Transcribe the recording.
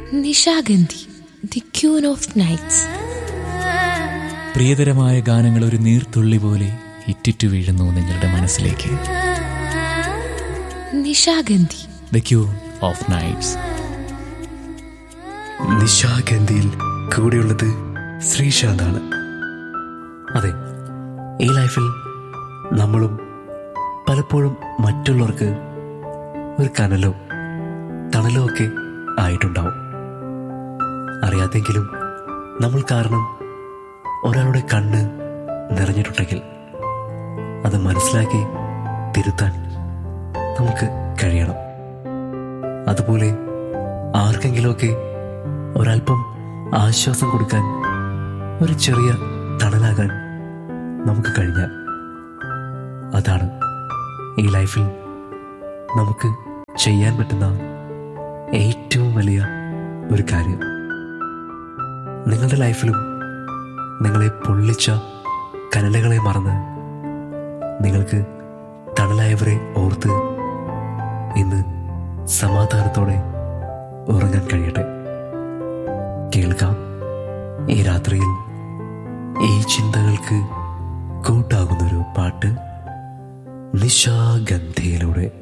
Nishagandhi the queen of nights പ്രിയതരമായ ഗാനങ്ങൾ ഒരു നീർത്തുള്ളി പോലെ ഇറ്റിറ്റു വീഴുന്നു നിങ്ങളുടെ മനസ്സിലേക്ക് Nishagandhi the queen of nights നിശാഗന്ധിയിൽ കൂടെയുള്ളത് ശ്രീശാന്താണ് അതെ ഈ ലൈഫിൽ നമ്മളും പലപ്പോഴും മറ്റുള്ളവർക്ക് ഒരു കനലോ തണലോ ഒക്കെ ആയിട്ടുണ്ടാവും അറിയാതെങ്കിലും നമ്മൾ കാരണം ഒരാളുടെ കണ്ണ് നിറഞ്ഞിട്ടുണ്ടെങ്കിൽ അത് മനസ്സിലാക്കി തിരുത്താൻ നമുക്ക് കഴിയണം അതുപോലെ ആർക്കെങ്കിലുമൊക്കെ ഒരല്പം ആശ്വാസം കൊടുക്കാൻ ഒരു ചെറിയ തണലാകാൻ നമുക്ക് കഴിഞ്ഞാൽ അതാണ് ഈ ലൈഫിൽ നമുക്ക് ചെയ്യാൻ പറ്റുന്ന ഏറ്റവും വലിയ ഒരു കാര്യം നിങ്ങളുടെ ലൈഫിലും നിങ്ങളെ പൊള്ളിച്ച കനലുകളെ മറന്ന് നിങ്ങൾക്ക് തണലായവരെ ഓർത്ത് ഇന്ന് സമാധാനത്തോടെ ഉറങ്ങാൻ കഴിയട്ടെ കേൾക്കാം ഈ രാത്രിയിൽ ഈ ചിന്തകൾക്ക് കൂട്ടാകുന്നൊരു പാട്ട് നിശാഗന്ധിയിലൂടെ